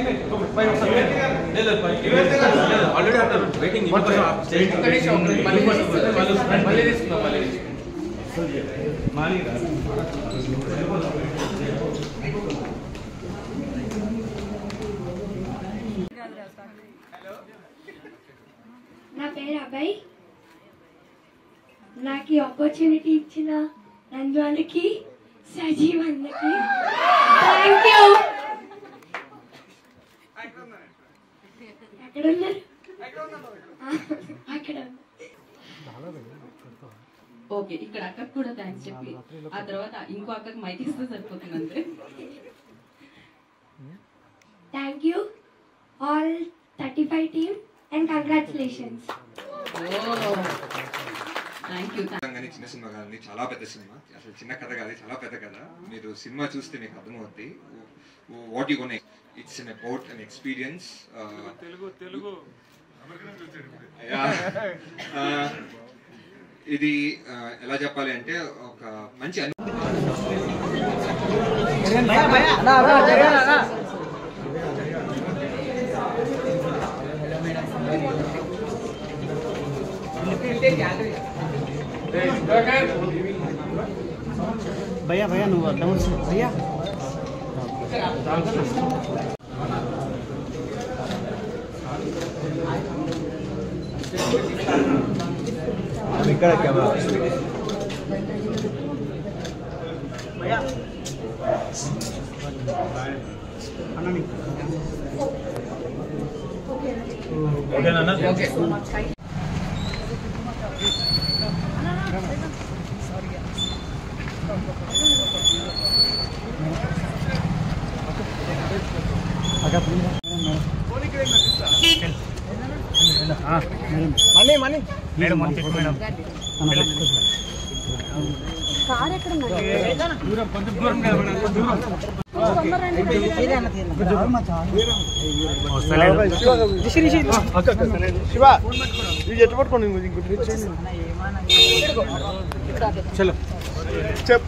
Already అన్నారు waiting మళ్ళీ తీసుకుందాం మళ్ళీ నా పేరు అభయ్ నాకు ఈ ఆపర్చునిటీ ఇచ్చిన రంజాన్కి సజీవ్ అన్నకి థ్యాంక్ యూ ఎక్కడ ఉన్నారు ఆ, అక్కడ ఉన్నారు. ఓకే ఇక్కడ అక్కకు కూడా థ్యాంక్స్ చెప్పి ఆ తర్వాత ఇంకో అక్కకి మైక్ ఇస్తే సరిపోతుంది అంతే thank you all thirty five team and congratulations thank you కానీ చిన్న సినిమా కాదండి చాలా పెద్ద సినిమా అసలు చిన్న కథ కాదు చాలా పెద్ద కథ మీరు సినిమా చూస్తే మీకు అర్థమవుద్ది what you gonna it's all about an experience Telugu Telugu ఇది ఆ, ఎలా చెప్పాలి అంటే ఒక మంచి అను- भैया भैया నువ్వు అడ్డం వచ్చి భయ్యా ఇక్కడ camera money money madam madam దూరం కొంచెం దూరం కదా మేడం, కొంచెం దూరం. అక్క, అక్క. శివ ఇది ఎట్టు పట్టుకోండి ఇంకో- ఇంకోటి రీచ్ చేయండి. చలో చెప్